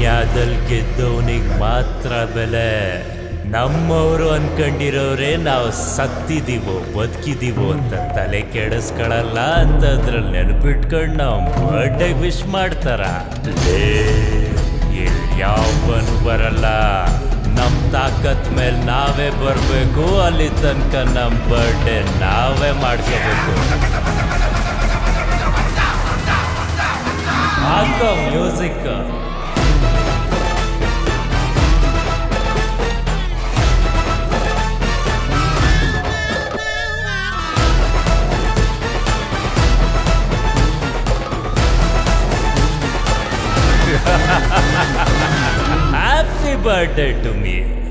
ದುನಿಯಾದಲ್ಲಿ ಗೆದ್ದವನಿಗೆ ಮಾತ್ರ ಬೆಲೆ ನಮ್ಮವರು ಅನ್ಕೊಂಡಿರೋರೆ ನಾವು ಸತ್ತಿದೀವೋ ಬದುಕಿದೀವೋ ಅಂತ ತಲೆ ಕೆಡಿಸ್ಕೊಳಲ್ಲ ಅಂತ ಅದ್ರಲ್ಲಿ ನೆನಪಿಟ್ಕೊಂಡು ನಾವು ಬರ್ಡೇ ವಿಶ್ ಮಾಡ್ತಾರ ಲೇ, ಇಲ್ ಯಾವನು ಬರಲ್ಲ ನಮ್ ತಾಕತ್ ಮೇಲೆ ನಾವೇ ಬರ್ಬೇಕು ಅಲ್ಲಿ ತನಕ ನಮ್ ಬರ್ಡೇ ನಾವೇ ಮಾಡ್ಕೋಬೇಕು ಹಾಕೋ music happy birthday to me